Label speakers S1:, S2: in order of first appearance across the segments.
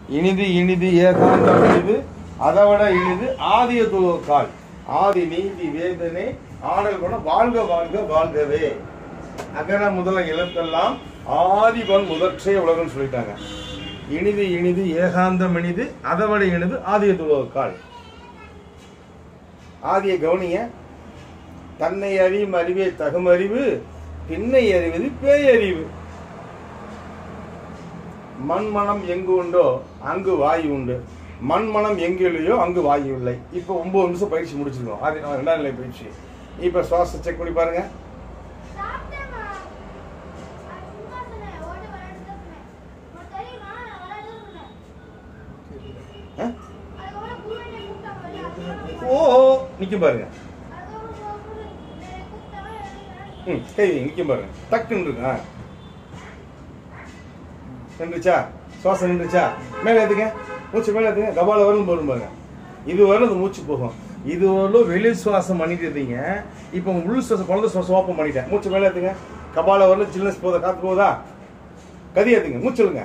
S1: இனிது இனிது ஏகாந்தம் இனிது அதை விட இனிது ஆதிய கால் ஆதி நீதி வேதனை ஆடல் குணம் வாழ்க வாழ்க வாழ்கவே அகர முதல எழுத்தெல்லாம் ஆதிபன் முதற்றே உலகம்னு சொல்லிட்டாங்க இனிது இனிது ஏகாந்தம் இனிது அதை விட இனிது ஆதிய கால் ஆதிய கவனிய தன்னை அறியும் அறிவே தகுமறிவு பின்னை அறிவது பேயறிவு மண்மனம் எங்கு உண்டோ அங்கு வாயு உண்டு மண்மனம் எங்கு இல்லையோ அங்கு வாயு இல்லை இப்போ ஒன்பது நிமிஷம் பயிற்சி முடிச்சிருக்கோம் அது நம்ம ரெண்டாம் நிலை பயிற்சி இப்போ சுவாச செக் பண்ணி பாருங்க
S2: சாப்பிட்டேம்மா. அது சும்மா சொன்னேன். ஓடி விளையாடுறது சொன்னேன். உனக்கு தெரியுமா? நான் விளையாடுறது சொன்னேன்.
S1: ஆ?
S2: அதுக்கப்புறம் குருவினை கூப்பிட்டாங்க வெளியே. அதுக்கப்புறம்
S1: ஓ நிற்கும் பாருங்க
S2: அதுக்கப்புறம் குரு என்னை கூப்பிட்டாங்க. வெளியே
S1: ம் கை வைங்க, நிற்கும் பாருங்க டக்குன்னு இருக்கு ஆ நின்றுச்சா சுவாசம் நின்றுச்சா மேலே ஏற்றுங்க மூச்சு மேலே ஏற்றுங்க கபால வரலும் போகும் பாருங்க இது வரலும் இந்த மூச்சு போகும் இது வரலும் வெளி சுவாசம் பண்ணிட்டு இருந்தீங்க இப்போ உங்க உள் சுவாசம் குழந்தை சுவாசம் ஓப்பன் பண்ணிட்டேன் மூச்சு மேலே ஏற்றுங்க கபால வரலும் சில்னஸ் போதா காத்து போதா கதி ஏற்றுங்க மூச்சு இழுங்க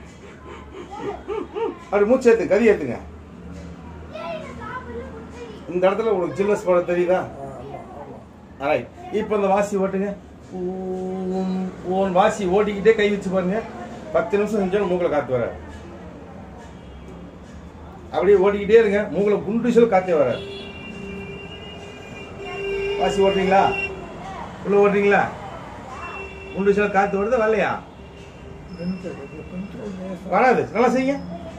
S1: அப்படி மூச்சு ஏற்றுங்க கதி ஏற்றுங்க
S2: ஏய், நான் சாப்பிடல, குடிச்சேன்.
S1: இந்த இடத்துல உங்களுக்கு சில்னஸ் போட தெரியுதா ரைட் இப்போ இந்த வாசி ஓட்டுங்க ஊம், ஓன் வாசி ஓட்டிக்கிட்டே கை வச்சு பாருங்க பத்து நிமிஷம் செஞ்சாலும் மூக்கில் காத்து வராது அப்படியே ஓட்டிக்கிட்டே இருங்க மூக்கில் குண்டு காத்தே வராது வாசி ஓட்டுறீங்களா உள்ள ஓட்டுறீங்களா குண்டு சில காத்து வருது வரலையா வராது நல்லா செய்யுங்க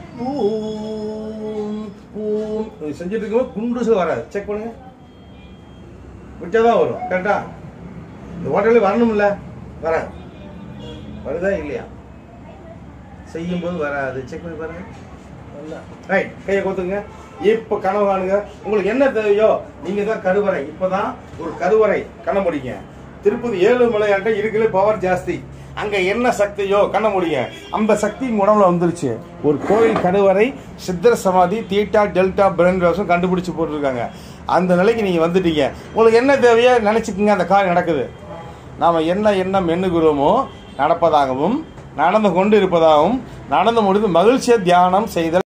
S1: ஊம், ஊம். இது செஞ்சுட்டு இருக்கும்போது குண்டு சில வராது செக் பண்ணுங்க விட்டாதான் வரும் கரெக்டா இந்த ஹோட்டலில் வரணும்ல வராது வருதா இல்லையா செய்யும்போது வராது செக் பண்ணி பாருங்க ரைட் கையை கொத்துங்க இப்போ கனவு காணுங்க உங்களுக்கு என்ன தேவையோ நீங்க தான் கருவறை இப்பதான் ஒரு கருவறை கண்ண முடிங்க திருப்பதி ஏழுமலையாண்ட இருக்கிற பவர் ஜாஸ்தி அங்க என்ன சக்தியோ கண்ண முடியுங்க அந்த சக்தி உங்க உடம்புல வந்துருச்சு ஒரு கோயில் கருவறை சித்தர் சமாதி தீட்டா டெல்டா பிரெயின் வாஷம் கண்டுபிடிச்சு போட்டிருக்காங்க அந்த நிலைக்கு நீங்க வந்துட்டீங்க உங்களுக்கு என்ன தேவையோ நினைச்சுக்குங்க அந்த காரியம் நடக்குது நாம என்ன எண்ணம் எண்ணுகிறோமோ நடப்பதாகவும் நடந்து கொண்டு இருப்பதாகவும் நடந்து முடிந்து மகிழ்ச்சியை தியானம் செய்தல்